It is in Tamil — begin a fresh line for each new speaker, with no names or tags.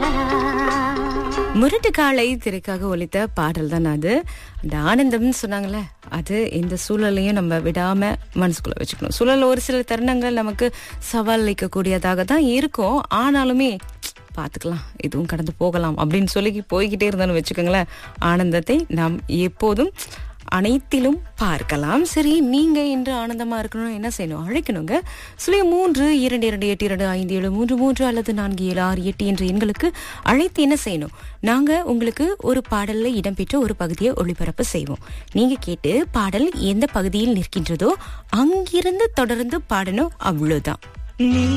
முரட்டு காலை திரைக்காக ஒலித்த பாடல் தான் அது அந்த ஆனந்தம்னு சொன்னாங்கல்ல அது இந்த சூழலையும் நம்ம விடாம மனசுக்குள்ள வச்சுக்கணும் சூழல் ஒரு சில தருணங்கள் நமக்கு சவால் அளிக்கக்கூடியதாக தான் இருக்கும் ஆனாலுமே பார்த்துக்கலாம் இதுவும் கடந்து போகலாம் அப்படின்னு சொல்லி போய்கிட்டே இருந்தோம்னு வச்சுக்கோங்களேன் ஆனந்தத்தை நாம் எப்போதும் அனைத்திலும் பார்க்கலாம் சரி நீங்க இன்று ஆனந்தமா இருக்கணும் என்ன செய்யணும் அழைக்கணுங்க சுழிய மூன்று இரண்டு இரண்டு எட்டு இரண்டு ஐந்து ஏழு மூன்று மூன்று அல்லது நான்கு ஏழு ஆறு எட்டு என்ற எண்களுக்கு அழைத்து என்ன செய்யணும் நாங்க உங்களுக்கு ஒரு பாடல்ல இடம்பெற்ற ஒரு பகுதியை ஒளிபரப்பு செய்வோம் நீங்க கேட்டு பாடல் எந்த பகுதியில் நிற்கின்றதோ அங்கிருந்து தொடர்ந்து பாடணும் அவ்வளவுதான்